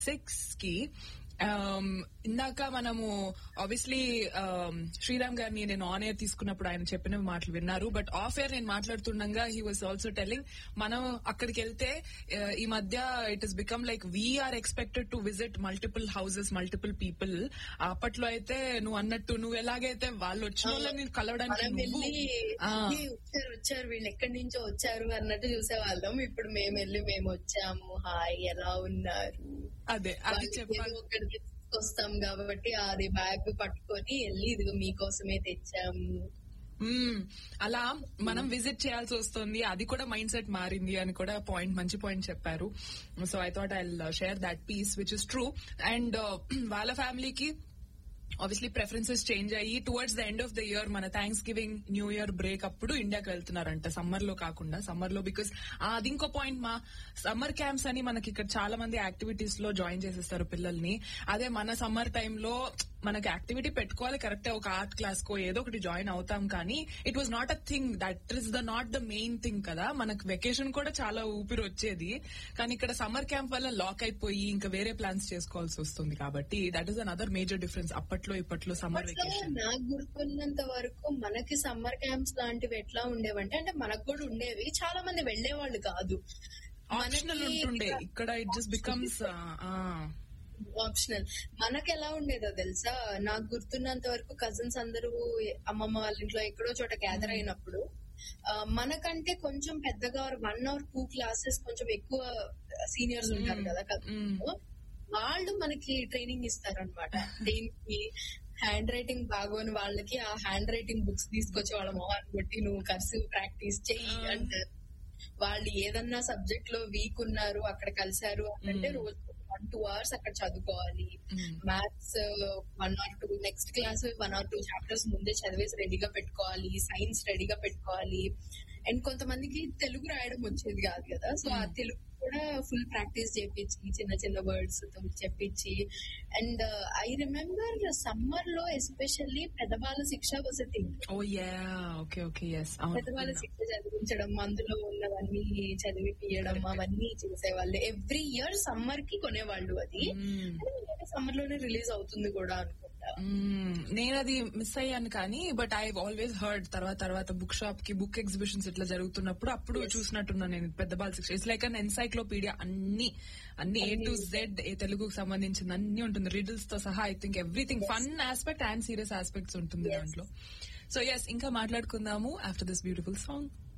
Six కి um, ఇందాక మనము ఆబ్వియస్లీ శ్రీరామ్ గారిని నేను ఆన్ ఎయిర్ తీసుకున్నప్పుడు ఆయన చెప్పిన మాటలు విన్నారు బట్ ఆఫ్ ఎయిర్ నేను మాట్లాడుతుండగా హీ వాస్ ఆల్సో టెల్లింగ్ మనం అక్కడికి వెళ్తే uh, ఈ మధ్య it is become like we're expected to visit multiple houses multiple people అప్పట్లో అయితే నువ్వు అన్నట్టు నువ్వు ఎలాగైతే వాళ్ళు వచ్చిన వాళ్ళని కలవడానికి మనం నువ్వు వెళ్ళి ఆ. "ఏ, వచ్చారు వచ్చారు వీళ్ళు ఎక్కడి నుంచో వచ్చారు అన్నట్టు చూసేవాళ్ళం ఇప్పుడు మేము వెళ్ళి మేము వచ్చాము హాయ్ ఎలా ఉన్నారు అదే అది వాళ్ళకి చెప్పాలి ఏదో ఒకటి తీసుకొస్తాం కాబట్టి అది బ్యాగ్ పట్టుకొని వెళ్ళి ఇదిగో మీకోసమే తెచ్చాము మ్మ్. అలా మనం విజిట్ చేయాల్సి వస్తుంది అది కూడా మైండ్ సెట్ మారింది అని కూడా పాయింట్ మంచి పాయింట్ చెప్పారు so I thought I share that piece which is true and వాళ్ళ ఫ్యామిలీకి ఆబ్వియస్లీ ప్రెఫరెన్సెస్ చేంజ్ అయ్యి towards the end of the year మన Thanksgiving new year break అప్పుడు ఇండియాకి వెళ్తున్నారంట సమ్మర్ లో కాకుండా సమ్మర్ లో బికాస్ అది ఇంకో పాయింట్ మా సమ్మర్ క్యాంప్స్ అని మనకి ఇక్కడ చాలా మంది యాక్టివిటీస్ లో జాయిన్ చేసేస్తారు పిల్లల్ని అదే మన సమ్మర్ టైంలో మనకి యాక్టివిటీ పెట్టుకోవాలి కరెక్టే ఒక ఆర్ట్ క్లాస్ కో ఏదో ఒకటి జాయిన్ అవుతాం కానీ it was not a thing that is the not the main thing కదా మనకు వెకేషన్ కూడా చాలా ఊపిరి వచ్చేది కానీ ఇక్కడ సమ్మర్ క్యాంప్ వల్ల లాక్ అయిపోయి ఇంకా వేరే ప్లాన్స్ చేసుకోవాల్సి వస్తుంది కాబట్టి that is another major difference అప్పట్లో ఇప్పట్లో సమ్మర్ అప్పట్లో వెకేషన్ నాకు గుర్తున్నంత వరకు మనకి సమ్మర్ క్యాంప్స్ లాంటివి ఎట్లా ఉండేవంటే అంటే మనకు కూడా ఉండేవి చాలా మంది వెళ్లేవాళ్ళు కాదు ఆప్షనల్ మనకి ఉంటుండే ఇక్కడ ఇట్ జస్ట్ బికమ్స్ ఆప్షనల్ మనకి ఎలా ఉండేదో తెలుసా నాకు గుర్తున్నంత వరకు కజిన్స్ అందరూ అమ్మమ్మ వాళ్ళ ఇంట్లో ఎక్కడో చోట గ్యాదర్ అయినప్పుడు ఆ, మనకంటే కొంచెం పెద్దగా వన్ అవర్ టూ క్లాసెస్ కొంచెం ఎక్కువ సీనియర్స్ ఉంటారు కదా cousins. వాళ్ళు మనకి ట్రైనింగ్ ఇస్తారనమాట దేనికి హ్యాండ్ రైటింగ్ బాగోని వాళ్ళకి ఆ హ్యాండ్ రైటింగ్ బుక్స్ తీసుకొచ్చి వాళ్ళ మొహాన్ని బట్టి నువ్వు కర్సివ్ ప్రాక్టీస్ చెయ్యి అంటారు వాళ్ళు ఏదన్నా సబ్జెక్ట్ లో వీక్ ఉన్నారు అక్కడ కలిశారు అంటే రోజు వన్ టూ అవర్స్ అక్కడ చదువుకోవాలి maths one or two next class one or two chapters ముందే చదివేసి రెడీగా పెట్టుకోవాలి సైన్స్ రెడీగా పెట్టుకోవాలి అండ్ కొంతమందికి తెలుగు రాయడం వచ్చేది కాదు కదా సో ఆ తెలుగు కూడా ఫుల్ ప్రాక్టీస్ చేపించి చిన్న చిన్న వర్డ్స్ చెప్పించి అండ్ ఐ రిమెంబర్ సమ్మర్ లో ఎస్పెషల్లీ పెద్దవాళ్ళ శిక్ష was thing oh yeah okay okay yes పెద్దవాళ్ళ శిక్ష చదివించడం అందులో ఉన్నవన్నీ చదివిపియడం అవన్నీ చేసేవాళ్ళు ఎవ్రీ ఇయర్ సమ్మర్ కి కొనేవాళ్ళు అది సమ్మర్ లోనే రిలీజ్ అవుతుంది కూడా అనుకుంటా నేను అది మిస్ అయ్యాను కానీ బట్ ఐ ఆల్వేస్ హర్డ్ తర్వాత తర్వాత బుక్ షాప్ కి బుక్ ఎగ్జిబిషన్స్ ఇట్లా జరుగుతున్నప్పుడు అప్పుడు చూసినట్టున్నా నేను పెద్ద బాల శిక్ష ఇట్స్ లైక్ అన్ ఎన్సైక్లోపీడియా అన్ని అన్ని ఏ టు జెడ్ ఏ తెలుగుకు సంబంధించింది అన్ని ఉంటుంది రిడిల్స్ తో సహా I think everything fun aspect and serious aspects ఉంటుంది దాంట్లో సో ఎస్ ఇంకా మాట్లాడుకుందాము ఆఫ్టర్ దిస్ బ్యూటిఫుల్ సాంగ్